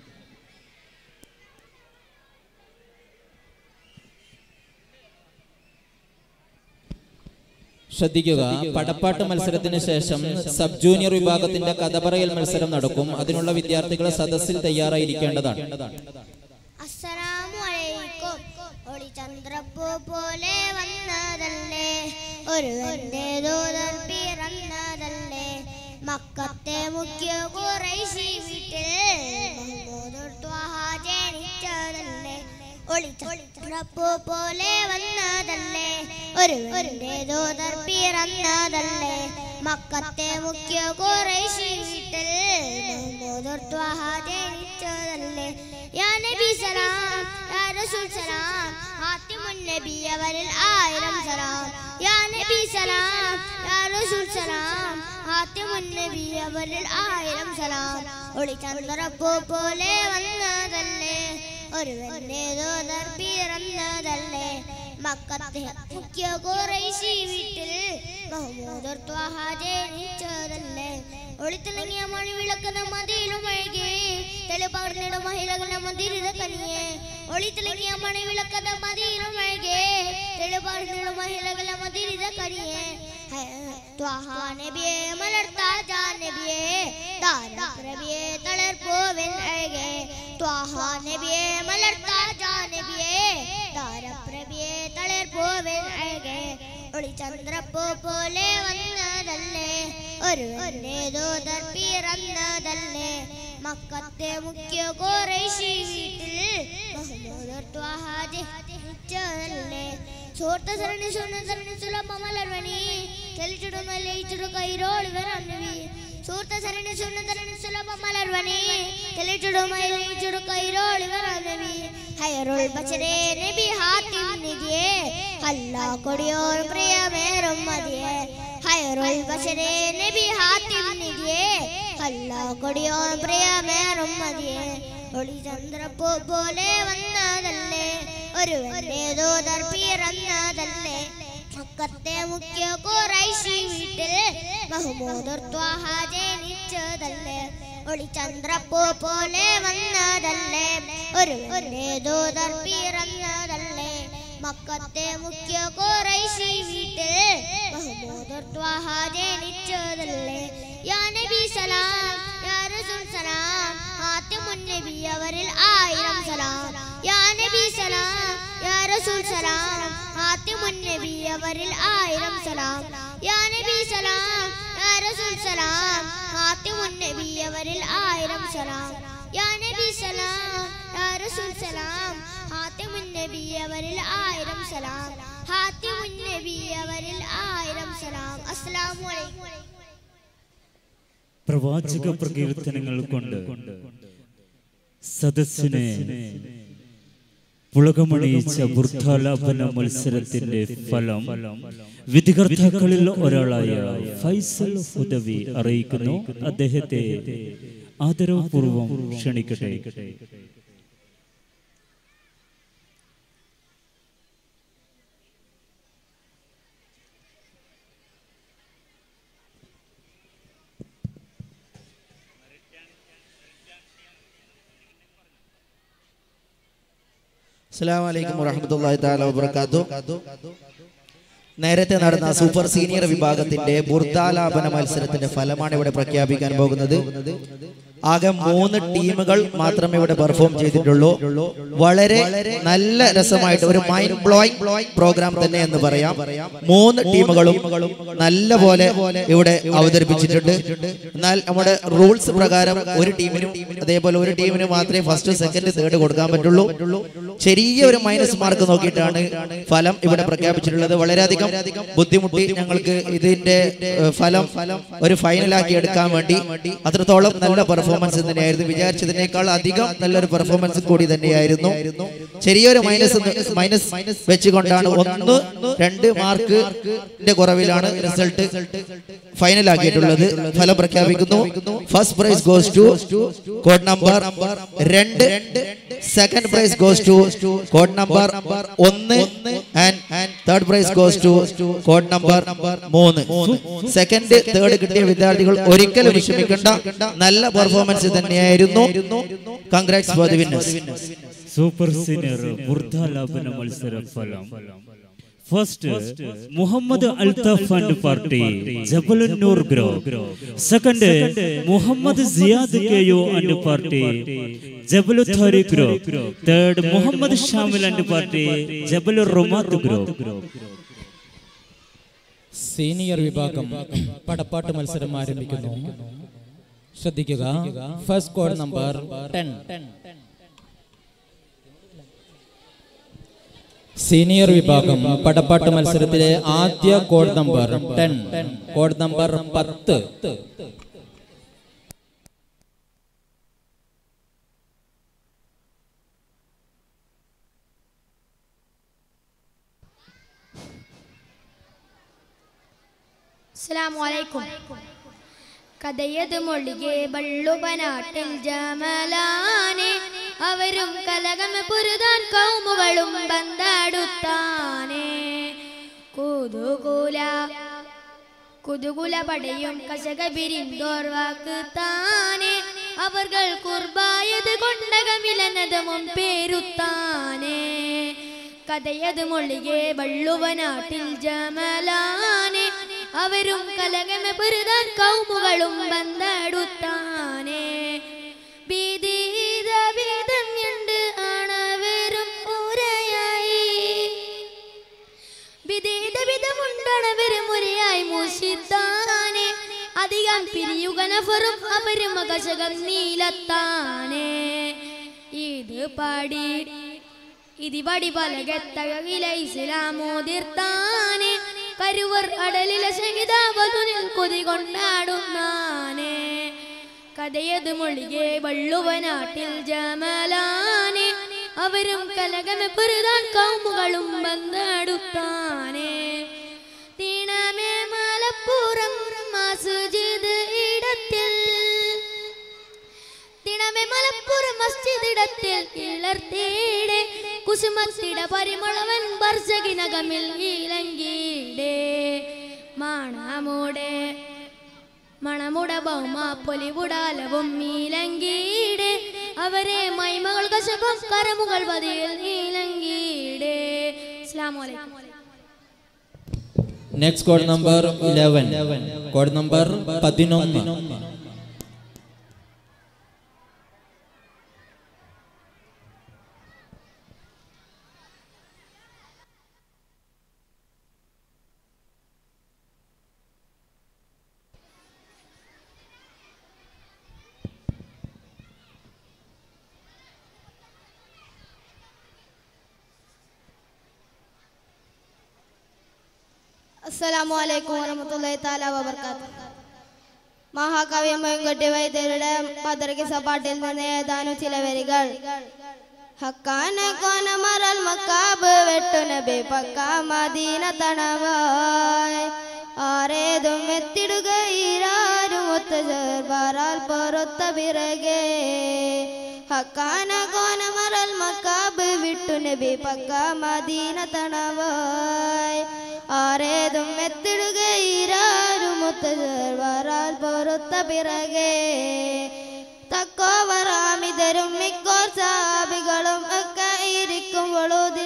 ശ്രദ്ധിക്കുക പടപ്പാട്ട് മത്സരത്തിന് ശേഷം സബ് ജൂനിയർ വിഭാഗത്തിന്റെ കഥ പറയൽ മത്സരം നടക്കും അതിനുള്ള വിദ്യാർത്ഥികൾ സദസ്സിൽ തയ്യാറായിരിക്കേണ്ടതാണ് അസ്സലാമു അലൈക്കും ഒളി ചന്ദ്രപ്പൂ പോലെ വന്നതല്ലേ ഒരു ദൂതർ പിറന്നതല്ലേ മക്കത്തെ മുഖ്യ കുറേശി വീട്ടിൽ മുഹമ്മദ് ത്വാഹ ജനിച്ചതല്ലേ ഒളി ചന്ദ്രപ്പൂ പോലെ വന്നതല്ലേ ഒരു ദൂതർ പിറന്നതല്ലേ മക്കത്തെ മുഖ്യ കുറേശി വീട്ടിൽ മുഹമ്മദ് ത്വാഹ ജനിച്ചതല്ലേ യാ നബി സലാം യാ റസൂൽ സലാം ഹാത്തിമുൻ നബി അവരിൽ ആയിരം സലാം യാ നബി സലാം യാ റസൂൽ സലാം ഹാത്തിമുൻ നബി അവരിൽ ആയിരം സലാം ഒളി ചന്ദ്രപ്പൂ പോലെ വന്നതല്ലേ ഒരുവന്റെ ദോദർ പിറന്നതല്ലേ മക്കത്തെ മുഖ്യ കുറേശി വീട്ടിൽ മഹമ്മൂദർ ത്വാഹ ജനിച്ചതല്ലേ ഒളിത്തിളങ്ങിയ മണി വിളക്കുന്ന മതിയിലും ഒഴുകി തെളിപകർന്നിടും മഹിളകളുടെ മുന്തിരിത കനിയെ ഒളി തിളങ്ങിയ മണിവിളക്കത മതിയിലും അഴകേ തെളിപകർന്നിടും മഹിളകളുടെ മുന്തിരിത കനിയെ ത്വാഹാ നബിയെ മലർത്താജാ നബിയെ താരപ്രഭിയെ തളർപ്പോവൻ അഴകേ ത്വാഹാ നബിയെ മലർത്താജാ നബിയെ താരപ്രഭിയെ തളർപ്പോവൻ അഴകേ ഒളിചന്ദ്രപ്പൂ പോലെ വന്നതല്ലേ ഒരു ദൂതർ പിറന്നതല്ലേ മക്കത്തെ മുഖ്യ കുറേശി വീട്ടിൽ മുഹമ്മദ് ത്വാഹ ജനിച്ചതല്ലേ ചോർത്ത സരണി സുണ്ണ സരണി സുലഭ മലർവണി തെളിച്ചിടും ലയിച്ചിടു കൈരോളി വരണവി സൂർത്ത സരണി സുണ്ണ സരണി സുലഭ മലർവണി തെളിച്ചിടും ലയിച്ചിടു കൈരോളി വരണവി ഹൈറുൽ ബച്ചരേ നബി ഹാത്തിം നിധിയേ അല്ലാ കൊടിയോർ പ്രിയമേറും മതിയേ ഹൈറുൽ ബച്ചരേ നബി ഹാത്തിം നിധിയേ അല്ലാ കൊടിയോർ പ്രിയമേറും മതിയേ ഒളി ചന്ദ്രപ്പൂ പോലെ വന്നതല്ലേ ഒരു ദൂതർ പിറന്നതല്ലേ മക്കത്തെ മുഖ്യ കുറൈശി വീട്ടിൽ മഹമ്മൂദ് ത്വാഹ ജനിച്ചതല്ലേ ഒളി ചന്ദ്രപ്പൂ പോലെ വന്നതല്ലേ ഒരു ദൂതർ പിറന്നതല്ലേ മക്കത്തെ മുഖ്യ കുറൈശി വീട്ടിൽ മഹമ്മൂദ് ത്വാഹ ജനിച്ചതല്ലേ യാ നബി സലാം യാ റസൂൽ സലാം ഹാത്തിമുൻ നബി അവരിൽ ആയിരം സലാം യാ നബി സലാം യാ റസൂൽ സലാം ഹാത്തിമുൻ നബി അവരിൽ ആയിരം സലാം യാ നബി സലാം യാ റസൂൽ സലാം ഹാത്തിമുൻ നബി അവരിൽ ആയിരം സലാം യാ നബി സലാം യാ റസൂൽ സലാം ഹാത്തിമുൻ നബി അവരിൽ ആയിരം സലാം ഹാത്തിമുൻ നബി അവരിൽ ആയിരം സലാം അസ്സലാമു അലൈക്കും പ്രവാചക പ്രകീർത്തനങ്ങൾ കൊണ്ട് സദസ്സിനെ പുളകമണിയിച്ച വൃദ്ധാലാപന മത്സരത്തിന്റെ ഫലം വിധികർത്താക്കളിൽ ഒരാളായ ഫൈസൽ ഹുദവി അറിയിക്കുന്നു അദ്ദേഹത്തെ ആദരവപൂർവം ക്ഷണിക്കട്ടെ അസ്സലാമു അലൈക്കും വറഹ്മത്തുള്ളാഹി തആല വബറകാത്തു നേരത്തെ നടന്ന സൂപ്പർ സീനിയർ വിഭാഗത്തിന്റെ ബുർദാലാപന മത്സരത്തിന്റെ ഫലമാണ് ഇവിടെ പ്രഖ്യാപിക്കാൻ പോകുന്നത് ആകെ മൂന്ന് ടീമുകൾ മാത്രമേ ഇവിടെ പെർഫോം ചെയ്തിട്ടുള്ളൂ വളരെ നല്ല രസമായിട്ട് ഒരു മൈൻഡ് ബ്ലോയിങ് പ്രോഗ്രാം തന്നെ എന്ന് പറയാം മൂന്ന് ടീമുകളും നല്ല പോലെ ഇവിടെ അവതരിപ്പിച്ചിട്ടുണ്ട് എന്നാൽ നമ്മുടെ റൂൾസ് പ്രകാരം ഒരു ടീമിനും അതേപോലെ ഒരു ടീമിന് മാത്രമേ ഫസ്റ്റ് സെക്കൻഡ് തേർഡ് കൊടുക്കാൻ പറ്റുള്ളൂ ചെറിയ ഒരു മൈനസ് മാർക്ക് നോക്കിയിട്ടാണ് ഫലം ഇവിടെ പ്രഖ്യാപിച്ചിട്ടുള്ളത് വളരെയധികം ബുദ്ധിമുട്ടി ഞങ്ങൾക്ക് ഇതിന്റെ ഏഹ്, ഫലം ഒരു ഫൈനലാക്കി എടുക്കാൻ വേണ്ടി അത്രത്തോളം നല്ല പെർഫോമൻസ് തന്നെയായിരുന്നു വിചാരിച്ചതിനേക്കാൾ അധികം നല്ലൊരു പെർഫോമൻസ് കൂടി തന്നെയായിരുന്നു ചെറിയൊരു മൈനസ് മൈനസ് വെച്ചുകൊണ്ടാണ് ഒന്ന് രണ്ട് മാർക്കിന്റെ കുറവിലാണ് റിസൾട്ട് ഫൈനൽ ആക്കിയിട്ടുള്ളത് ഫലം പ്രഖ്യാപിക്കുന്നു first prize goes to code number രണ്ട് second prize goes to code number ഒന്ന് and third prize goes to code number മൂന്ന് സെക്കൻഡ് തേർഡ് കിട്ടിയ വിദ്യാർത്ഥികൾ ഒരിക്കലും വിഷമിക്കേണ്ട നല്ല പെർഫോമൻസ് തന്നെയായിരുന്നു congrats for the winners super senior വൃദ്ധാലാപന മത്സര ഫലം first Muhammad Althaf and party Jabalunnoor ഗ്രോ second Muhammad Siyad K U and party Jabalu ഥാരി ഗ്രോ third Muhammad Shamil and party Jabalu റൊമാത്ത് ഗ്രോ സീനിയർ വിഭാഗം പടപ്പാട്ട് മത്സരം ആരംഭിക്കുന്നു ശ്രദ്ധിക്കുക first code number ten senior വിഭാഗം പടപ്പാട്ട് മത്സരത്തിലെ ആദ്യ code number ten code number പത്ത് അസ്സലാമലൈക്കും കഥയത് മൊഴികെ ബള്ളുപനാട്ടിൽ ജമലാനെ അവരും കലകമ പുരുതാൻ കൗമുകളും ബന്ധാടുത്താനെ കുതുകുല കുതുകുല പടയും കശക ബിരിന്തോർ വാക്ക് താനെ അവർകൾ കുർബായത് കൊണ്ടകമിലനതമും പേരുത്താനേ കഥയത് മൊഴികെ വള്ളുവനാട്ടിൽ ജമലാനെ അവരും കലകമ പെരുതാൻ കൗമുകളും ബന്ധടുത്താനേ ഭീതിതവിധം ഉണ്ട് ആണവരും ഉരയായി വിധേതവിധമുണ്ടണവരും ഉരയായി മൂഷിത്താനെ അധികം പിരിയുകനഫറും അവരും അകശകം നീലത്താനെ ഇത് പാടി ഇതിപടി പലകത്തകയില ഇസ്ലാമോതിർത്താനെ കരുവർ അടലിലെ സഹിതാവതുനിൽ കൊതി കൊണ്ടാടുന്നാനെ കഥയത് മൊഴികെ വള്ളുവനാട്ടിൽ ജമലാനെ അവരും കലകമ പെരുതാൻ കൗമുകളും ബന്ധടുത്താനെ തീണമേ മലപ്പുറം മസ്ജിദ് ഇടത്തിൽ തിണമേ മലപ്പുറം മസ്ജിദ് ഇടത്തിൽ കിളർത്തേടെ കുസുമത്തിട പരിമളവൻ വർഷകിനകമിൽ ഇലങ്കീടെ മണമൂടെ മണമുട ഭൗമ പൊലിവുടാലവും മീലങ്കീടെ അവരെ മൈമകൾ കശപം കരമുകൾ പതിയിൽ നീലങ്കീടെ അസ്സലാമു അലൈക്കും next code number eleven code number പതിനൊന്ന് അസ്സലാമു അലൈക്കും വറഹ്മത്തുള്ളാഹി തആല വബർക്കാത്തു മഹാകവി മൊയ്ൻകുട്ടി വൈദ്യരുടെ പതർക്കി സപാട്ടിൽ നിന്ന് ഏതാനും ചില വരികൾ ഹക്കാന കോന മറൽ മക്കാബ് വെട്ടു നബി പക്ക മദീന തണവായ് ആരേതും എത്തിടുക ഈരാരും ഒത്ത ചേർവാറാൽ പൊറത്ത പിറകെ ഹക്കാന കോന മറൽ മക്കാബ് വിട്ടു നബി പക്ക മദീന തണവായ് ആരേതും എത്തിടുക ഈരാരും ഒത്ത ചേർവാറാൽ പൊറത്ത പിറകെ തക്കോവറാമിതരും മിക്കോർ സാബികളും ഒക്കെ ഇരിക്കുമ്പോഴതിൽ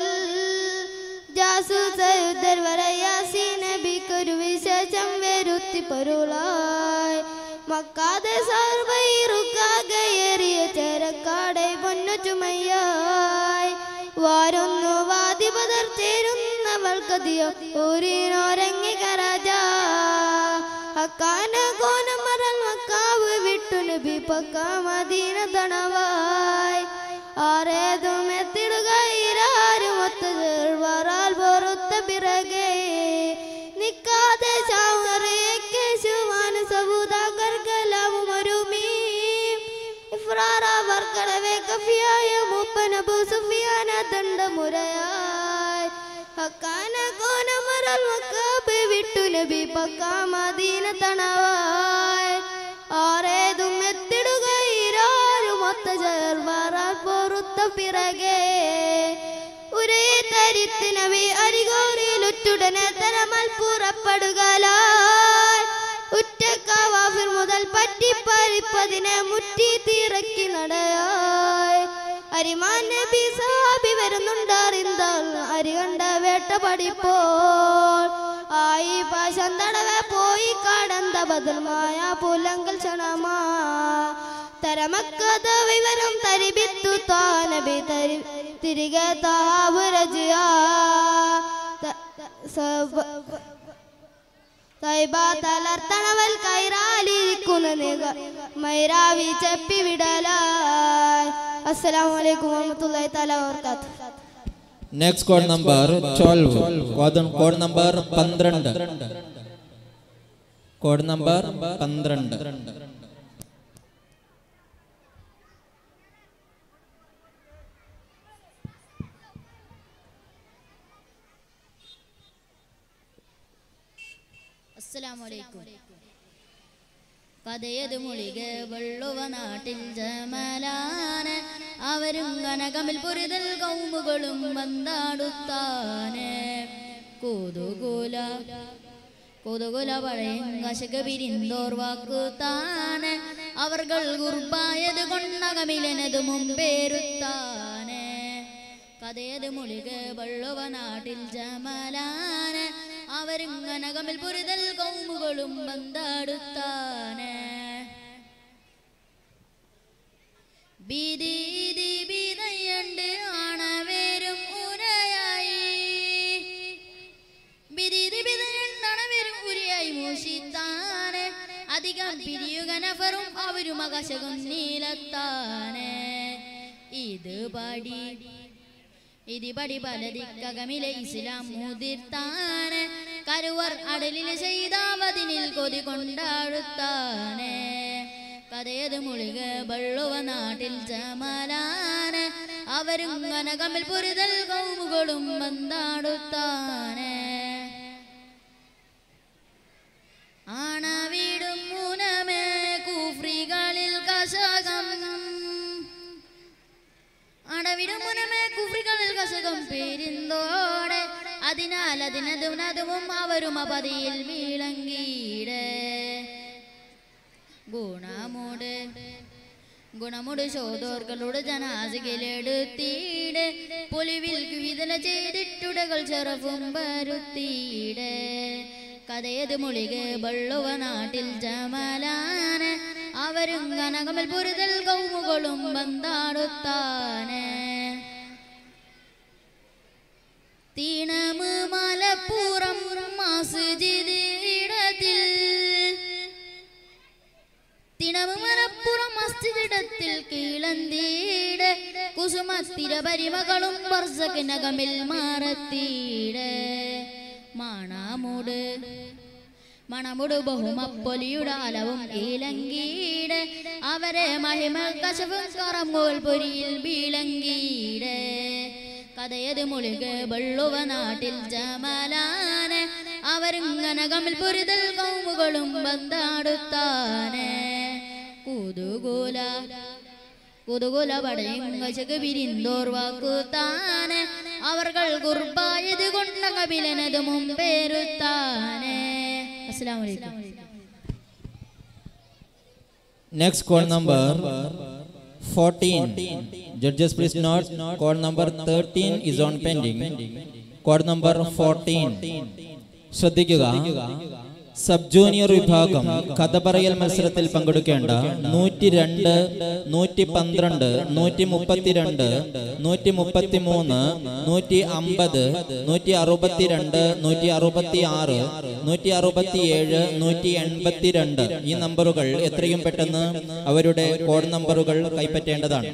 ജാസൂസയുദ്ധർ വരയാസി നബിക്കൊരു വിശേഷം വരുത്തി പൊരുളായി മക്കാതെ സർവൈറുക്കാകയേറിയ ചേരക്കാടെ പൊന്നു ചുമയായി വാരുന്നു വാദിപതർ ചേരുന്നവൾക്കതിയോ ഊരിനോരങ്ങി കരാജ അക്കാന കോനമറൽ മക്കാവ് വിട്ടു നബി പക്ക മദീന തണവായി ആരേതും എത്തിടുക ഇരാരും ഒത്തു ചേർവാറാൽ പൊറുത്ത പിറകെ നിക്കാതെ ചാവറേക്കേശുവാൻ സബൂതാക്കർക്കലാവും ഒരുമീ ഇഫ്രാറ വർക്കടവേ കഫിയായ മൂപ്പൻ അബൂ സുഫിയാന ദണ്ഡമുരയായി ഹക്കാന കോനമറൽ മക്കാബ് വിട്ടു നബി പക്ക മദീന തണവായി ആരേതും എത്തിടുക ഇരാരും ഒത്ത ചേർവാറാൽ പൊറുത്ത പിറകെ ഒരേ തരിത്ത് നബി അരികോറിയിലുറ്റുടനെ തരമൽ പുറപ്പെടുകലായി ഉറ്റക്കാവാഫിർ മുതൽ പറ്റിപ്പറിപ്പതിനെ മുറ്റി തിറക്കി നടയായി അരിമാൻ നബി സാബി വരുന്നുണ്ടറിന്താൽ അരി കണ്ട വേട്ട പഠിപ്പോൾ ആയി പാശം തടവെ പോയി കടந்த ബദൽമായ പുലങ്കൽ ക്ഷണമാ തരമക്കഥ വിവരം തരിബിത്തു താനബി തരി തിരികെ താവുരജിയ തൈബ തളർത്തണവൽ കൈറാലിരിക്കുന്ന നിക മൈരാവി ചെപ്പി വിടലായി അസ്സലാമു അലൈക്കും വറഹ്മത്തുള്ളാഹി തആല വബറകാതുഹു next code number twelve code number പന്ത്രണ്ട് കോഡ് നമ്പർ പന്ത്രണ്ട് അസ്സലാമലൈക്കും കഥയത് മുളിക വെള്ളുവ നാട്ടിൽ ജമലാന അവരും കനകമിൽ പുരിതൽ കൗമുകളും വന്നാടുത്താന് കൂതുകൂല കൂതുകുല പഴയും കശക പിരിന്തോർ വാക്കുത്താന് അവർകൾ കുർബായത് കൊണ്ടകമിലനത് മുമ്പേരുത്താന് കഥയത് മുളിക വള്ളുവ നാട്ടിൽ ജമലാന് അവരിങ്ങനകമിൽ പുരിതൽ കൗമുകളും ബന്ധാടുത്താന് ബീതി ബീതയുണ്ട് ആണവേരും ഉരയായി ബിരിതി ബിതയുണ്ടണവരും ഉരയായി മോഷിത്താന് അധികം പിരിയുക നഫറും അവരും അകശകം നീലത്താന് ഇത് പടി ഇത് പടി പലതിക്കകമിലെ ഇസ്ലാം മുതിർത്താന് കരുവർ അടലിൽ ചെയ്താവതിനിൽ കൊതി കൊണ്ടാടുത്താന് കഥയത് മുളിക ബള്ളുവ നാട്ടിൽ ജമലാന് അവരും കനകമിൽ പുരിതൽ കൗമുകളും വന്നാടുത്താന് ആണവിടും മുനമേ കൂഫ്രികളിൽ കശകം അടവിടും മുനമേ കുഫ്രികളിൽ കശകം പേരിന്തോടെ അതിനാൽ അതിനതും അതുവും അവരും അപതിയിൽ വീളങ്ങീട് ഗുണമുട് ഗുണമുട് ശോധോർകളുടെ ജനാസികളെടുത്തീട് പൊലിവിൽ വിതല ചെയ്തിട്ടുടകൾ ചെറഫും വരുത്തീട് കഥയത് മുളിക ബള്ളുവ നാട്ടിൽ ജമലാന് അവരും കനകമൽ പുരിതൽ കൗമുകളും ബന്ധാടുത്താന് തീണമ് മലപ്പുറം മസ്ജിദിടത്തിൽ തിണമ് മലപ്പുറം മസ്ജിദിടത്തിൽ കീളന്തീട് കുസുമത്തിര പരിമകളും വർഷക്കിനകമിൽ മാറത്തീട് മണമുട് മണമുട് ബഹുമപ്പൊലിയുടെ അലവും ഈലങ്കീട് അവരെ മഹിമ കശവും കറങ്ങോൽ പൊരിയിൽ വീളങ്കീട് കഥയത് മുളിക വെള്ളുവ നാട്ടിൽ ജമലാന് അവരിങ്ങനകമിൽ പുരിതൽ കൗമുകളും ബന്ധാടുത്താന് കുതുകൂല കുതുകുല പടയങ്ങശക്ക് പിരിന്തോർ വാക്കുത്താന് അവർകൾ കുർബായത് കൊണ്ട കപിലനത് മുമ്പേരുത്താന് അസ്സലാമു അലൈക്കും Next call number 14. Judges, please note. Call number 13 is on pending. Call number 14. ശ്രദ്ധിക്കുക സബ് ജൂനിയർ വിഭാഗം കഥ പറയൽ മത്സരത്തിൽ പങ്കെടുക്കേണ്ട നൂറ്റി രണ്ട് നൂറ്റി പന്ത്രണ്ട് നൂറ്റി മുപ്പത്തിരണ്ട് നൂറ്റി മുപ്പത്തി മൂന്ന് നൂറ്റി അമ്പത് നൂറ്റി അറുപത്തിരണ്ട് നൂറ്റി അറുപത്തി ആറ് നൂറ്റി അറുപത്തി ഏഴ് നൂറ്റി എൺപത്തിരണ്ട് ഈ നമ്പറുകൾ എത്രയും പെട്ടെന്ന് അവരുടെ കോഡ് നമ്പറുകൾ കൈപ്പറ്റേണ്ടതാണ്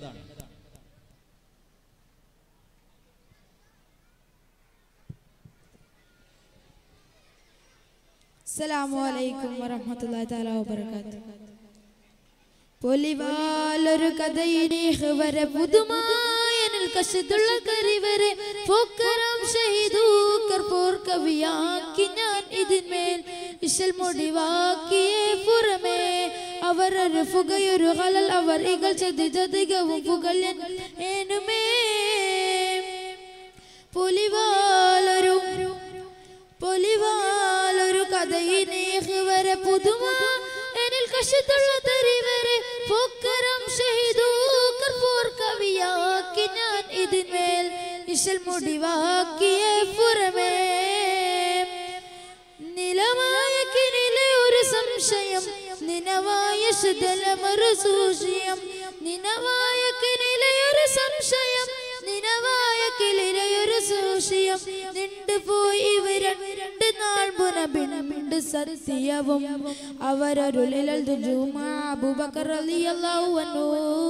അസ്സലാമു അലൈക്കും വറഹ്മത്തുള്ളാഹി തആല വബറകാത്ത് പൊലിവാലൊരു കഥയിനീഹ് വരെ പുതുമായനിൽ കശതുള്ള കരിവരെ പോക്കരം ഷഹീദൂക്കർ പോർ കവിയാക്കി ഞാൻ ഇതിന്മേൽ ഇശൽ മുടിവാക്കിയേ പുറമേ അവരൊരു ഫുകയൊരു ഹലൽ അവർ ഇകൾ ചതിജതികവും പുകഴൻ ഏനുമേ പൊലിവാലൊരു പൊലിവാലൊരു കഥയിനേഹ് വരെ പുതുമ എന്നിൽ കശത്തുള്ള തരിവരെ പൊക്കരം ഷഹീദൂക്കർ പോർ കവിയാക്കി ഞാൻ ഇതിന്മേൽ ഇശൽ മുടിവാക്കിയ പുറമേ നിലവായ കിനിലെ ഒരു സംശയം നിനവായ ശുദ്ധലമൊരു സൂക്ഷ്യം നിനവായ കിനിലെ ഒരു സംശയം നിനവായ കിളിരയൊരു സൂക്ഷ്യം നിണ്ടുപോയി ഇവർ രണ്ട് നാൾ പുനബിണ്ട് സത്യവും അവരൊരുളിൽ അബൂബക്കർ റളിയല്ലാഹു അൻഹു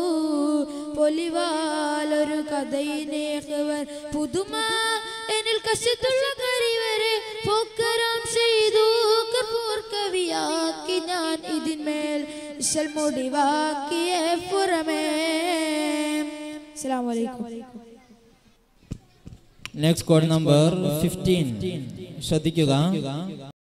പൊലിവാലൊരു കഥയിനേഹവർ പുതുമ എന്നിൽ കശത്തുള്ള കരിവരെ പോക്കരാം ചെയ്തു കർപ്പൂർ കവിയാക്കി ഞാൻ ഇതിന്മേൽ ഇശൽ മുടിവാക്കിയ പുറമേ അസ്സലാമു അലൈക്കും നെക്സ്റ്റ് കോഡ് നമ്പർ ഫിഫ്റ്റീൻ ശ്രദ്ധിക്കുക